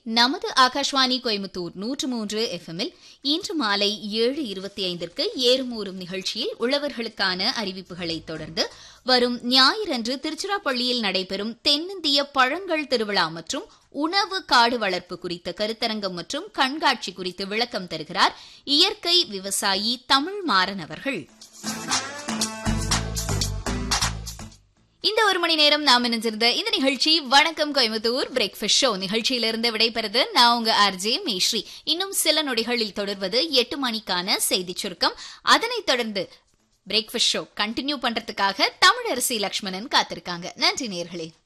நமது ஆகாஷ்வாணி கோயம்புத்தூர் நூற்று மூன்று எஃப்எம்மில் இன்று மாலை ஏழு இருபத்தி ஐந்திற்கு ஏறுமூறும் நிகழ்ச்சியில் உழவர்களுக்கான அறிவிப்புகளை தொடர்ந்து வரும் ஞாயிறன்று திருச்சிராப்பள்ளியில் நடைபெறும் தென்னிந்திய பழங்கள் திருவிழா மற்றும் உணவு காடு வளர்ப்பு குறித்த கருத்தரங்கம் மற்றும் கண்காட்சி குறித்து விளக்கம் தருகிறார் இயற்கை விவசாயி தமிழ் மாறன் அவர்கள் இந்த ஒரு மணி நேரம் நாம் இணைஞ்சிருந்த இந்த நிகழ்ச்சி வணக்கம் கோயம்புத்தூர் பிரேக்ஃபாஸ்ட் ஷோ நிகழ்ச்சியிலிருந்து விடைபெறுது நான் உங்க ஆர்ஜே மேஸ்ரீ இன்னும் சில நொடிகளில் தொடர்வது எட்டு மணிக்கான செய்தி சுருக்கம் அதனைத் தொடர்ந்து பிரேக்ஃபாஸ்ட் ஷோ கண்டினியூ பண்றதுக்காக தமிழரசி லக்ஷ்மணன் காத்திருக்காங்க நன்றி நேர்களே